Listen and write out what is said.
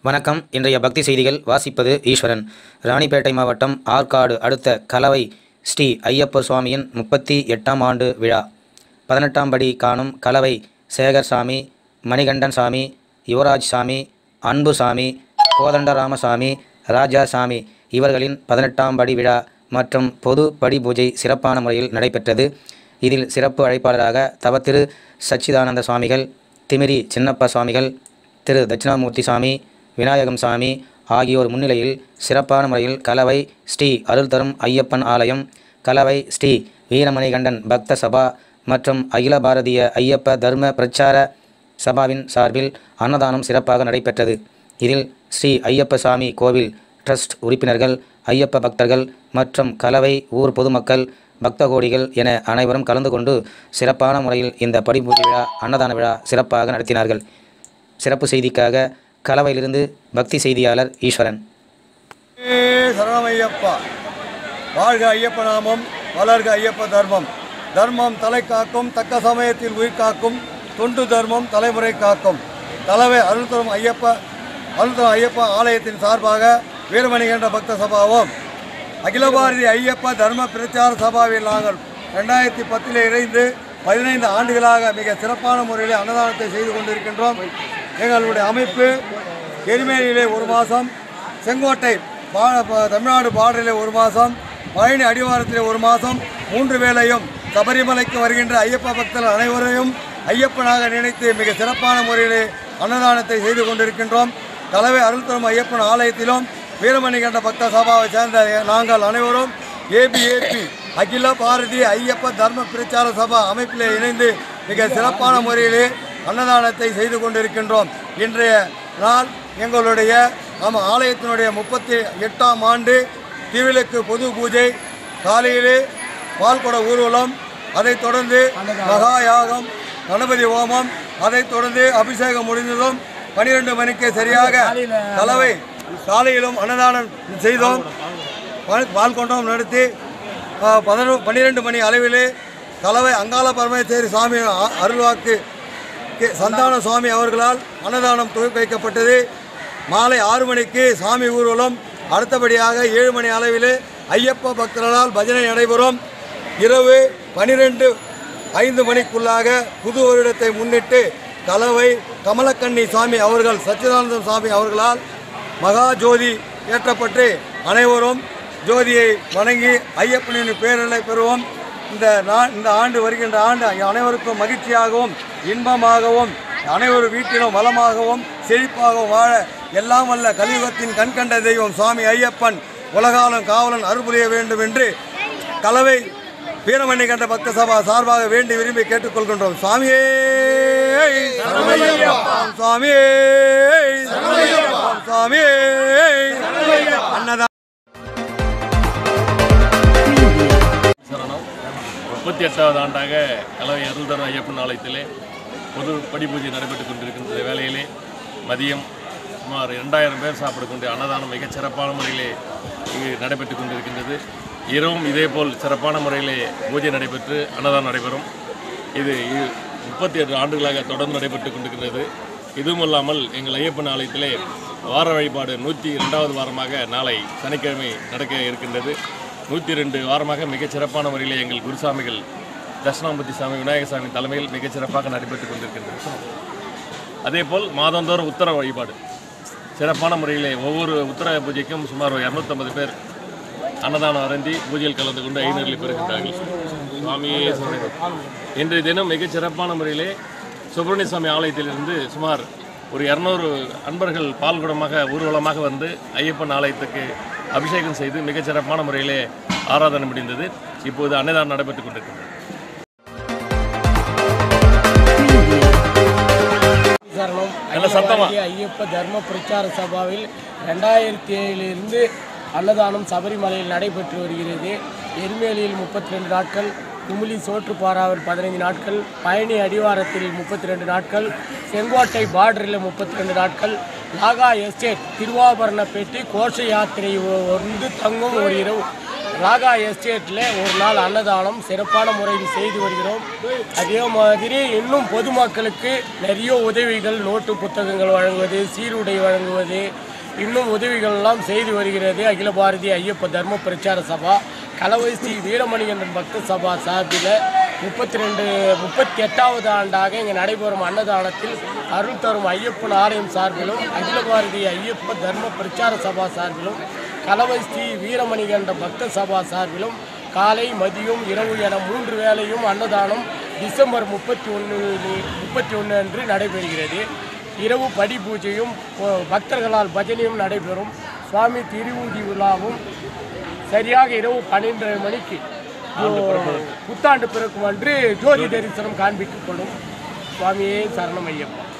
வணக்கம் இன்றைய பக்தி செய்திகள் வாசிப்பது ஈஸ்வரன் ராணிப்பேட்டை மாவட்டம் ஆற்காடு அடுத்த கலவை ஸ்ரீ ஐயப்ப சுவாமியின் முப்பத்தி எட்டாம் ஆண்டு விழா பதினெட்டாம் படி காணும் கலவை சேகர் சாமி மணிகண்டன் சாமி யுவராஜ் சாமி அன்பு சாமி கோதண்டராமசாமி ராஜா சாமி இவர்களின் பதினெட்டாம் படி விழா மற்றும் பொது படி பூஜை சிறப்பான முறையில் நடைபெற்றது இதில் சிறப்பு அழைப்பாளராக தவத்திரு சச்சிதானந்த சுவாமிகள் திமிரி சின்னப்ப சுவாமிகள் திரு தட்சிணாமூர்த்தி சாமி விநாயகம் சாமி ஆகியோர் முன்னிலையில் சிறப்பான முறையில் கலவை ஸ்ரீ அருள் தரும் ஐயப்பன் ஆலயம் கலவை ஸ்ரீ வீரமணிகண்டன் பக்த சபா மற்றும் அகில பாரதிய ஐயப்ப தர்ம பிரச்சார சபாவின் சார்பில் அன்னதானம் சிறப்பாக நடைபெற்றது இதில் ஸ்ரீ ஐயப்ப சாமி கோவில் ட்ரஸ்ட் உறுப்பினர்கள் ஐயப்ப பக்தர்கள் மற்றும் கலவை ஊர் பொதுமக்கள் பக்த கோடிகள் என அனைவரும் கலந்து கொண்டு சிறப்பான முறையில் இந்த படிப்பூஜை விழா அன்னதான விழா சிறப்பாக நடத்தினார்கள் சிறப்பு செய்திக்காக கலவையிலிருந்து பக்தி செய்தியாளர் ஈஸ்வரன் ஏ சரணமையப்பா வாழ்க ஐயப்ப நாமம் வளர்க ஐயப்ப தர்மம் தர்மம் தலை காக்கும் தக்க சமயத்தில் உயிர் காக்கும் தொண்டு தர்மம் தலைமுறை காக்கும் தலைவை அருள் தரும் ஐயப்ப அருள் தரும் ஐயப்ப ஆலயத்தின் சார்பாக வீரமணிகண்ட பக்த சபாவும் அகில பாரதி ஐயப்ப தர்ம பிரச்சார சபாவில் நாங்கள் ரெண்டாயிரத்தி பத்தில் இணைந்து பதினைந்து ஆண்டுகளாக மிக சிறப்பான முறையில் அன்னதானத்தை செய்து கொண்டிருக்கின்றோம் எங்களுடைய அமைப்பு எரிமேலியிலே ஒரு மாதம் செங்கோட்டை பா ப- தமிழ்நாடு பார்டரிலே ஒரு மாதம் பழனி அடிவாரத்திலே ஒரு மாதம் மூன்று வேளையும் சபரிமலைக்கு வருகின்ற ஐயப்ப பக்தர்கள் அனைவரையும் ஐயப்பனாக நினைத்து மிக சிறப்பான முறையிலே அன்னதானத்தை செய்து கொண்டிருக்கின்றோம் தலைவை அருள் தரும் ஐயப்பன் ஆலயத்திலும் வீரமணிகண்ட பக்த சபாவை சேர்ந்த நாங்கள் அனைவரும் ஏபிஏபி அகில பாரதிய ஐயப்ப தர்ம பிரச்சார சபா அமைப்பிலே இணைந்து மிக சிறப்பான முறையிலே அன்னதானத்தை செய்து கொண்டிருக்கின்றோம் இன்றைய நாள் எங்களுடைய நம்ம ஆலயத்தினுடைய முப்பத்தி எட்டாம் ஆண்டு திருவிளக்கு பொது பூஜை காலையிலே பால்குட ஊர்வலம் அதைத் தொடர்ந்து மகா யாகம் கணபதி ஹோமம் அதைத் தொடர்ந்து அபிஷேகம் முடிந்ததும் பனிரெண்டு மணிக்கு சரியாக கலவை காலையிலும் அன்னதானம் செய்தோம் பால் பால் கொண்டோம் நடத்தி பதினொ பன்னிரெண்டு மணி அளவிலே கலவை அங்காள பரமேஸ்வரி சாமி அ- அருள்வாக்கு கே- சந்தான சுவாமி அவர்களால் அன்னதானம் துவக்கி வைக்கப்பட்டது மாலை ஆறு மணிக்கு சாமி ஊர்வலம் அடுத்தபடியாக ஏழு மணி அளவிலே ஐயப்ப பக்தர்களால் பஜனை நடைபெறும் இரவு பனிரெண்டு ஐந்து மணிக்குள்ளாக புது வருடத்தை முன்னிட்டு கலவை கமலக்கண்ணி சாமி அவர்கள் சச்சிதானந்தம் சாமி அவர்களால் மகா ஜோதி ஏற்றப்பட்டு அனைவரும் ஜோதியை வணங்கி ஐயப்பனின் பேரலை பெறுவோம் இந்த நா இந்த ஆண்டு வருகின்ற ஆண்டு அனைவருக்கும் மகிழ்ச்சியாகவும் இன்பமாகவும் அனைவரும் வீட்டிலும் வளமாகவும் செழிப்பாகவும் வாழ எல்லாம் வல்ல கலியுகத்தின் கண்கண்ட தெய்வம் சுவாமி ஐயப்பன் உலகாலம் காவலன் அருள்புரிய வேண்டும் என்று கலவை வீரமணி கண்ட பக்த சபா சார்பாக வேண்டி விரும்பி கேட்டுக்கொள்கின்றோம் சுவாமியே சரணமையப்பா. சுவாமியே சரணமையப்பா. சுவாமியே அன்னதா சரணம் முப்பத்தி எட்டாவது ஆண்டாக கலவை அருள்தர ஐயப்பன் ஆலயத்திலே பொது படிப்பூஜை நடைபெற்றுக் கொண்டிருக்கின்ற வேளையிலே மதியம் சுமார் இரண்டாயிரம் பேர் சாப்பிடக்கூடிய அன்னதானம் மிகச் சிறப்பான முறையிலே இங்கு நடைபெற்றுக் கொண்டிருக்கின்றது இரவும் இதேபோல் சிறப்பான முறையிலே பூஜை நடைபெற்று அன்னதானம் நடைபெறும் இது இ- முப்பத்தி எட்டு ஆண்டுகளாக தொடர்ந்து நடைபெற்றுக் கொண்டிருக்கின்றது இதுவும் இல்லாமல் எங்கள் ஐயப்பன் ஆலயத்திலே வார வழிபாடு நூற்றி இரண்டாவது வாரமாக நாளை சனிக்கிழமை நடக்க இருக்கின்றது நூற்றி ரெண்டு வாரமாக மிகச் சிறப்பான முறையிலே எங்கள் குருசாமிகள் தட்சிணாமூர்த்தி சாமி விநாயகர் சாமி தலைமையில் மிகச் சிறப்பாக நடைபெற்றுக் கொண்டிருக்கின்றது அதேபோல் மாதந்தோறும் உத்தர வழிபாடு சிறப்பான முறையிலே ஒவ்வொரு உத்தர பூஜைக்கும் சுமார் இரநூத்தம்பது பேர் அன்னதானம் அருந்தி பூஜையில் கலந்து கொண்டு ஐநூறில் பெறுகின்றார்கள் சுவாமியே சரணம். இன்றைய தினம் மிகச் சிறப்பான முறையிலே சுப்பிரமணிய சுவாமி ஆலயத்திலிருந்து சுமார் ஒரு இரநூறு அன்பர்கள் பால்குடமாக ஊர்வலமாக வந்து ஐயப்பன் ஆலயத்துக்கு அபிஷேகம் செய்து மிகச் சிறப்பான முறையிலே ஆராதனை முடிந்தது இப்போது அன்னதானம் நடைபெற்றுக் கொண்டிருக்கிறது சரணம் நல்ல சத்தமா. அகில பாரதிய ஐயப்ப தர்ம பிரச்சார சபாவில் ரெண்டாயிரத்தி ஏழிலிருந்து அன்னதானம் சபரிமலையில் நடைபெற்று வருகிறது எருமேலியில் முப்பத்தி ரெண்டு நாட்கள் குமுளி சோற்றுப்பாறாவில் பதினைந்து நாட்கள் பழனி அடிவாரத்தில் முப்பத்தி ரெண்டு நாட்கள் செங்கோட்டை பார்டரில் முப்பத்தி ரெண்டு நாட்கள் நாகா எஸ்டேட் திருவாபரணப்பேட்டை கோஷ யாத்திரை ஒ- வந்து தங்கும் ஒரு இரவு ராகா எஸ்டேட்டில் ஒரு நாள் அன்னதானம் சிறப்பான முறையில் செய்து வருகிறோம் அதே மாதிரி இன்னும் பொதுமக்களுக்கு நிறைய உதவிகள் நோட்டு புத்தகங்கள் வழங்குவது சீருடை வழங்குவது இன்னும் உதவிகள் எல்லாம் செய்து வருகிறது அகில பாரதிய ஐயப்ப தர்ம பிரச்சார சபா கலவை ஸ்ரீ வீரமணிகண்டன் பக்த சபா சார்பில் முப்பத்தி ரெண்டு முப்பத்தி எட்டாவது ஆண்டாக இங்கே நடைபெறும் அன்னதானத்தில் அருள் தரும் ஐயப்பன் ஆலயம் சார்பிலும் அகில பாரதிய ஐயப்ப தர்ம பிரச்சார சபா சார்பிலும் கலவை ஸ்ரீ வீரமணிகண்ட பக்த சபா சார்பிலும் காலை மதியம் இரவு என மூன்று வேளையும் அன்னதானம் டிசம்பர் முப்பத்தி ஒன்று முப்பத்தி ஒன்று அன்று நடைபெறுகிறது இரவு படி பூஜையும் ப- பக்தர்களால் பஜனையும் நடைபெறும் சுவாமி திருவூதி விழாவும் சரியாக இரவு பன்னிரண்டரை மணிக்கு புத்தாண்டு பிறக்கும் அன்று ஜோதி தரிசனம் காண்பிக்கப்படும் சுவாமியே சரணம் ஐயப்பா